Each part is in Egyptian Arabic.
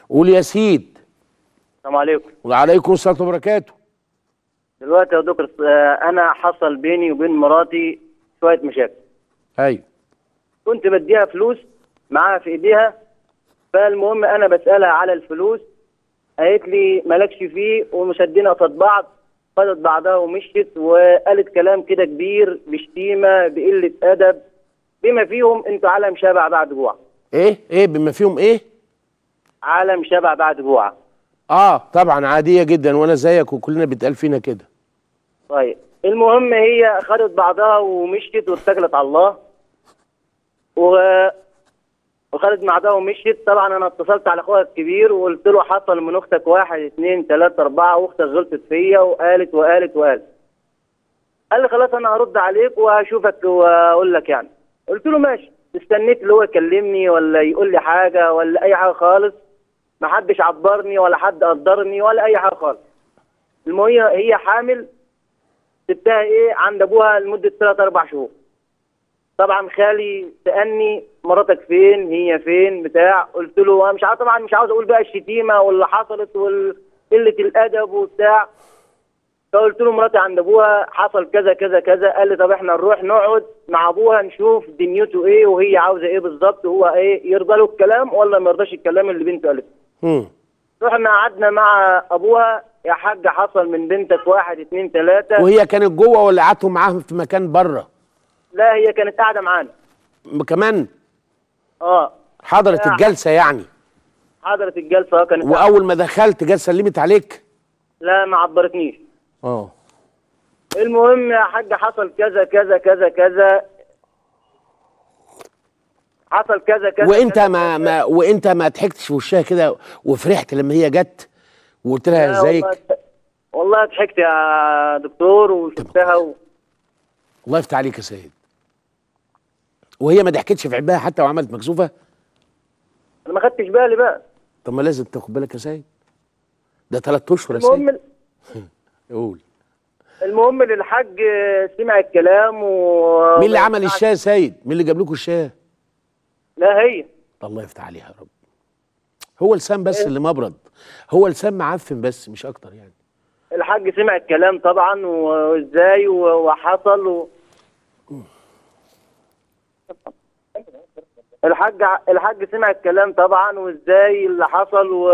قول يا سيد السلام عليكم وعليكم السلام وبركاته دلوقتي يا دكتور آه، انا حصل بيني وبين مراتي شويه مشاكل ايوه كنت بديها فلوس معاها في ايديها فالمهم انا بسالها على الفلوس قالت لي مالكش فيه ومشدين قصاد بعض خدت بعضها ومشيت وقالت كلام كده كبير بشتيمه بقله ادب بما فيهم انتوا عالم شبع بعد جوع ايه ايه بما فيهم ايه عالم شبع بعد جوع اه طبعا عاديه جدا وانا زيك وكلنا بيتقال فينا كده طيب المهم هي خدت بعضها ومشيت واتكلت على الله و... وخدت بعضها ومشيت طبعا انا اتصلت على اخوها الكبير وقلت له حصل من اختك واحد اثنين ثلاثة اربعة واختك غلطت فيا وقالت وقالت وقالت قال لي خلاص انا هرد عليك وهشوفك واقول لك يعني قلت له ماشي استنيت اللي هو يكلمني ولا يقول لي حاجة ولا اي حاجة خالص ما حدش عبرني ولا حد قدرني ولا اي حاجة خالص المهم هي هي حامل سبتها ايه عند ابوها لمده ثلاث اربع شهور طبعا خالي سالني مراتك فين هي فين بتاع قلت له انا مش عاوز طبعا مش عاوز اقول بقى الشتيمه واللي حصلت وقله الادب وبتاع فقلت له مراتي عند ابوها حصل كذا كذا كذا قال لي طب احنا نروح نقعد مع ابوها نشوف دنيته ايه وهي عاوزه ايه بالظبط وهو ايه يرضى له الكلام ولا ما يرضاش الكلام اللي بنته قالته امم رحنا قعدنا مع ابوها يا حاج حصل من بنتك واحد اتنين تلاته وهي كانت جوه ولا قعدتوا معاهم في مكان بره لا هي كانت قاعده معانا م- كمان اه حضرت لا. الجلسه يعني حضرت الجلسه اه كانت واول ما دخلت جت سلمت عليك لا ما عبرتنيش اه المهم يا حاج حصل كذا كذا كذا كذا حصل كذا كذا وانت كذا ما كذا. ما وانت ما ضحكتش في وشها كده وفرحت لما هي جت وقلت لها لا ازيك والله- والله ضحكت يا دكتور وشفتها و... الله يفتح عليك يا سيد وهي ما ضحكتش في عبها حتى وعملت مكسوفه انا ما خدتش بالي بقى طب ما لازم تاخد بالك يا سيد ده ثلاث اشهر يا سيد المهم قول المهم إن الحاج سمع الكلام و مين اللي عمل الشاي يا سيد مين اللي جاب لكم الشاي لا هي الله يفتح عليها يا رب هو لسان بس اللي مبرد هو لسان معفن بس مش اكتر يعني الحاج سمع الكلام طبعا وازاي و- وحصل و... الحاج الحاج سمع الكلام طبعا وازاي اللي حصل و...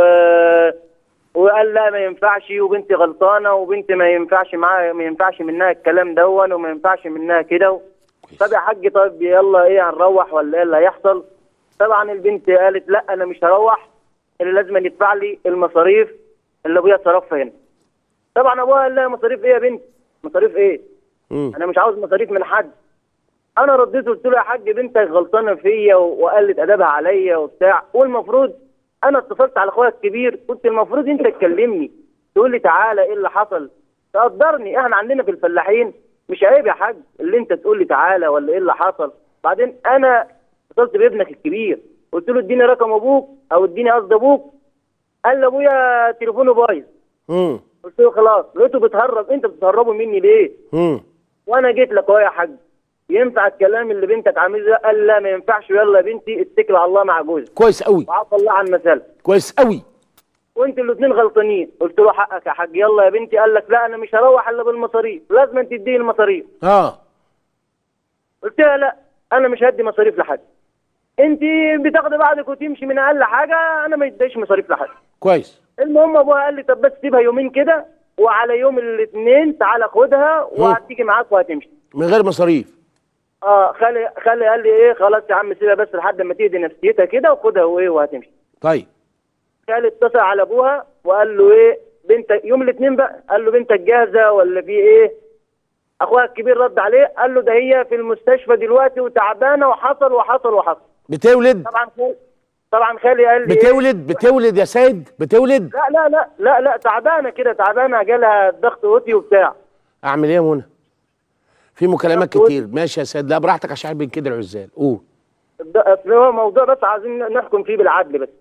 وقال لا ما ينفعش وبنتي غلطانه وبنتي ما ينفعش معاها ما ينفعش منها الكلام دون وما ينفعش منها كده طب يا حاج طب يلا ايه هنروح ولا ايه اللي هيحصل طبعا البنت قالت لا انا مش هروح اللي لازم يدفع لي المصاريف اللي ابويا صرفها هنا طبعا ابوها قال لها مصاريف ايه يا بنت مصاريف ايه مم. انا مش عاوز مصاريف من حد انا رديت قلت له يا حاج بنتك غلطانه فيا و- وقلت ادبها عليا وبتاع والمفروض انا اتصلت على اخويا الكبير كنت المفروض انت تكلمني تقول لي تعالى ايه اللي حصل تقدرني احنا عندنا في الفلاحين مش عيب يا حاج اللي انت تقول لي تعالى ولا ايه اللي حصل بعدين انا اتصلت بابنك الكبير قلت له اديني رقم ابوك او اديني قصد ابوك قال لي ابويا تليفونه بايظ مم. قلت له خلاص لقيته بتهرب انت بتهربه مني ليه مم. وانا جيت لك اهو يا حاج ينفع الكلام اللي بنتك عامله ده قال لا ما ينفعش يلا يا بنتي اتكل على الله مع جوزك كويس قوي وعفى الله عن مسألة كويس قوي وانت الاثنين غلطانين قلت له حقك يا حاج يلا يا بنتي قال لك لا انا مش هروح الا بالمصاريف لازم انت تديني المصاريف اه قلت لها لا انا مش هدي مصاريف لحد انت بتاخدي بعضك وتمشي من اقل حاجه انا ما يديش مصاريف لحد كويس المهم ابوها قال لي طب بس سيبها يومين كده وعلى يوم الاثنين تعالى خدها وهتيجي معاك وهتمشي من غير مصاريف اه خالي خالي قال لي ايه خلاص يا عم سيبها بس لحد ما تهدي نفسيتها كده وخدها وايه وهتمشي طيب خالي اتصل على ابوها وقال له ايه بنتك يوم الاثنين بقى قال له بنتك جاهزه ولا في ايه اخوها الكبير رد عليه قال له ده هي في المستشفى دلوقتي وتعبانه وحصل وحصل وحصل بتولد طبعا خالي طبعا خالي قال لي إيه؟ بتولد بتولد يا سيد بتولد لا لا لا لا لا تعبانه كده تعبانه جالها ضغط وطي وبتاع اعمل ايه يا منى في مكالمات قول. كتير ماشي يا سيد لا براحتك عشان عارف كده العزال قول ده أصل هو موضوع بس عايزين نحكم فيه بالعدل بس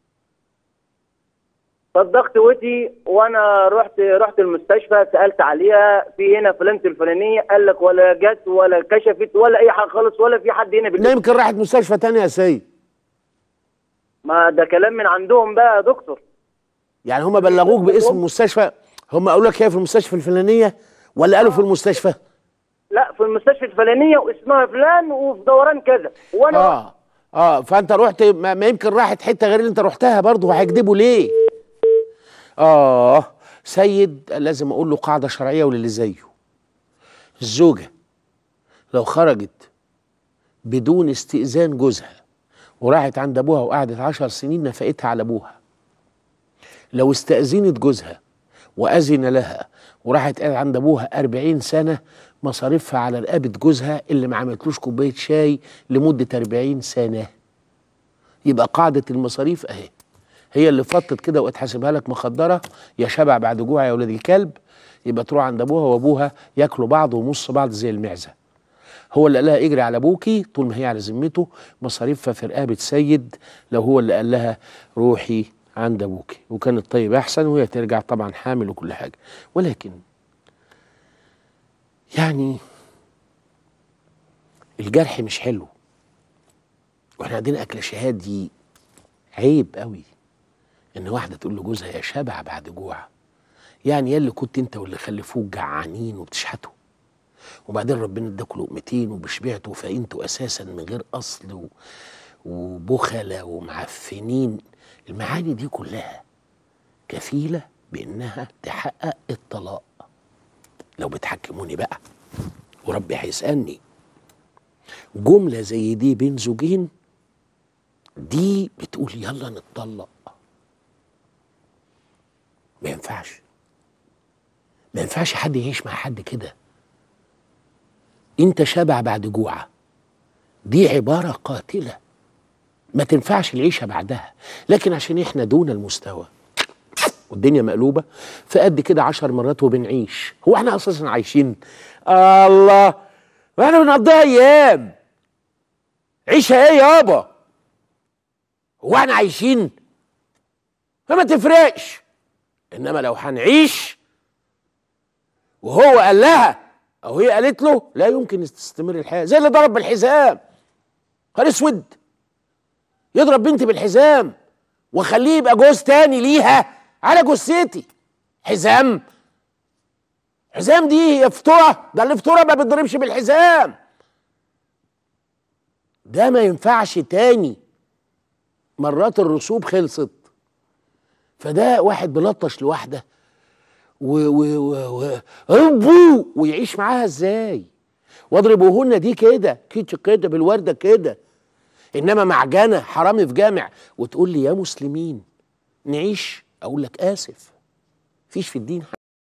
فالضغط وطي وانا رحت رحت المستشفى سالت عليها في هنا فلانه الفلانيه قال لك ولا جت ولا كشفت ولا اي حاجه خالص ولا في حد هنا لا بالله يمكن راحت مستشفى تانية يا سيد ما ده كلام من عندهم بقى يا دكتور يعني هم بلغوك باسم المستشفى هم قالوا لك هي في المستشفى الفلانيه ولا قالوا في المستشفى لا في المستشفى الفلانيه واسمها فلان وفي دوران كذا وانا اه اه فانت رحت ما, ما يمكن راحت حته غير اللي انت رحتها برضه هيكذبوا ليه اه سيد لازم اقول له قاعده شرعيه وللي زيه الزوجه لو خرجت بدون استئذان جوزها وراحت عند ابوها وقعدت عشر سنين نفقتها على ابوها لو استأذنت جوزها وأذن لها وراحت قاعدة عند أبوها أربعين سنة مصاريفها على رقبة جوزها اللي ما عملتلوش كوباية شاي لمدة أربعين سنة يبقى قاعدة المصاريف أهي هي اللي فطت كده واتحاسبها لك مخدرة يا شبع بعد جوع يا ولاد الكلب يبقى تروح عند أبوها وأبوها ياكلوا بعض ونص بعض زي المعزة هو اللي قال لها اجري على ابوكي طول ما هي على ذمته مصاريفها في رقابه سيد لو هو اللي قال لها روحي عند ابوكي وكان الطيب احسن وهي ترجع طبعا حامل وكل حاجه ولكن يعني الجرح مش حلو واحنا عندنا اكل شهاد دي عيب قوي ان واحده تقول لجوزها يا شبع بعد جوع يعني يا اللي كنت انت واللي خلفوك جعانين وبتشحتوا وبعدين ربنا اداكوا لقمتين وبشبعتوا فانتوا اساسا من غير اصل و... وبخلة ومعفنين المعاني دي كلها كفيلة بانها تحقق الطلاق لو بتحكموني بقى وربي هيسألني جملة زي دي بين زوجين دي بتقول يلا نتطلق ما ينفعش ما ينفعش حد يعيش مع حد كده انت شبع بعد جوعة دي عبارة قاتلة ما تنفعش العيشة بعدها لكن عشان احنا دون المستوى والدنيا مقلوبة فقد كده عشر مرات وبنعيش هو احنا اساسا عايشين الله واحنا بنقضيها ايام عيشها ايه يابا هو احنا عايشين فما تفرقش انما لو هنعيش وهو قال لها او هي قالت له لا يمكن تستمر الحياه زي اللي ضرب بالحزام قال اسود يضرب بنتي بالحزام واخليه يبقى جوز تاني ليها على جثتي حزام حزام دي هي فطوره ده اللي فطوره ما بيتضربش بالحزام ده ما ينفعش تاني مرات الرسوب خلصت فده واحد بلطش لواحده و و و و ابو ويعيش معاها ازاي واضربوهن دي كده كيتش كده بالورده كده انما معجنه حرامي في جامع وتقول لي يا مسلمين نعيش اقول لك اسف فيش في الدين